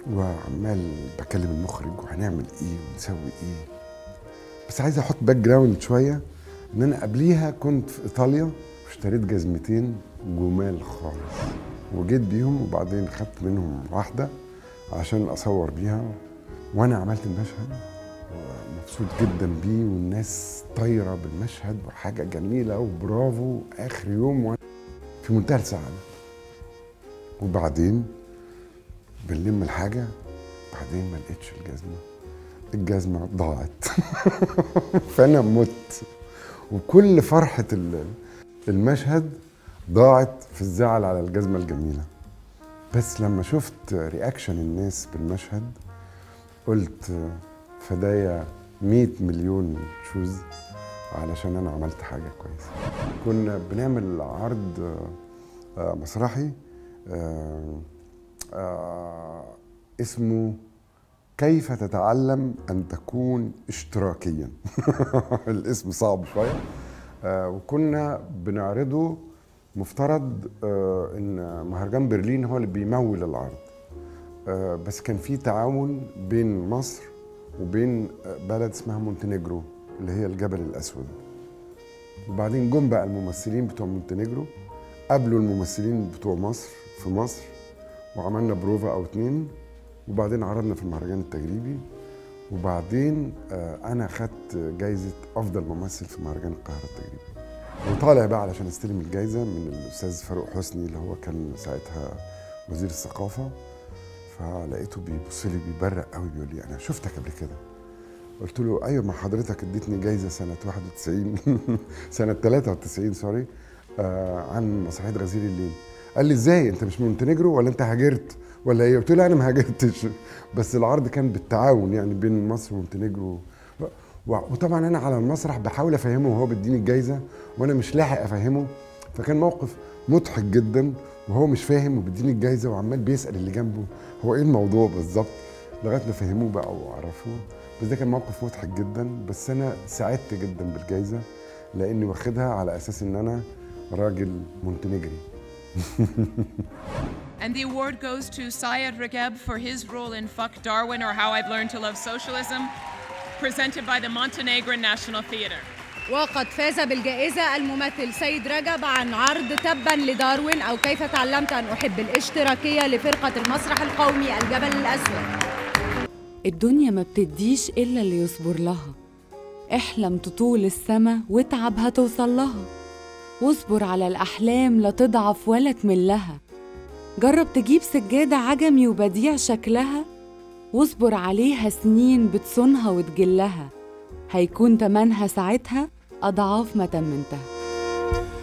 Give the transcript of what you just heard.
وعمال بكلم المخرج وهنعمل ايه ونسوي ايه بس عايز احط باك جراوند شويه ان انا قبليها كنت في ايطاليا واشتريت جزمتين جمال خالص وجيت بيهم وبعدين خدت منهم واحده عشان اصور بيها وانا عملت المشهد ومبسوط جدا بيه والناس طايره بالمشهد وحاجه جميله وبرافو اخر يوم وانا في منتهى السعاده وبعدين بنلم الحاجه بعدين ما لقيتش الجزمه الجزمه ضاعت فانا مت وكل فرحه ال- المشهد ضاعت في الزعل على الجزمه الجميله بس لما شفت رياكشن الناس بالمشهد قلت فدايا 100 مليون شوز علشان انا عملت حاجه كويسه كنا بنعمل عرض آه، مسرحي آه، آه، اسمه كيف تتعلم ان تكون اشتراكيا الاسم صعب شويه آه، وكنا بنعرضه مفترض آه، ان مهرجان برلين هو اللي بيمول العرض آه، بس كان في تعاون بين مصر وبين آه، بلد اسمها مونتينيجرو اللي هي الجبل الاسود وبعدين جم بقى الممثلين بتوع مونتينيجرو قابلوا الممثلين بتوع مصر في مصر وعملنا بروفا او اتنين وبعدين عرضنا في المهرجان التجريبي وبعدين آه، انا خدت جايزه افضل ممثل في مهرجان القاهره التجريبي وطالع بقى علشان استلم الجايزه من الاستاذ فاروق حسني اللي هو كان ساعتها وزير الثقافه فلقيته بيبص لي بيبرق قوي بيقول لي انا شفتك قبل كده قلت له ايوه ما حضرتك اديتني جايزه سنه 91 سنه 93 سوري آه عن مسرحيه غزير الليل قال لي ازاي انت مش من مونتينيجرو ولا انت هاجرت ولا ايه قلت له لا انا ما هاجرتش بس العرض كان بالتعاون يعني بين مصر ومونتينيجرو و- وطبعا انا على المسرح بحاول افهمه وهو بيديني الجايزه وانا مش لاحق افهمه فكان موقف مضحك جدا وهو مش فاهم وبيديني الجايزه وعمال بيسال اللي جنبه هو ايه الموضوع بالظبط لغايه ما فهموه بقى وعرفوه بس ده كان موقف مضحك جدا بس انا سعدت جدا بالجايزه لاني واخدها على اساس ان انا راجل مونتينيجري And the award goes to Syed Rageb for his role in Fuck Darwin or How I've Learned to Love Socialism, presented by the Montenegrin National Theatre. وقد فاز بالجائزة الممثل سيد رجب عن عرض تبا لداروين أو كيف تعلمت أن أحب الاشتراكية لفرقة المسرح القومي الجبل الأسود الدنيا ما بتديش إلا اللي يصبر لها احلم تطول السما واتعب هتوصل لها واصبر على الأحلام لا تضعف ولا تملها جرب تجيب سجادة عجمي وبديع شكلها واصبر عليها سنين بتصونها وتجلها هيكون تمنها ساعتها أضعاف ما تمنتها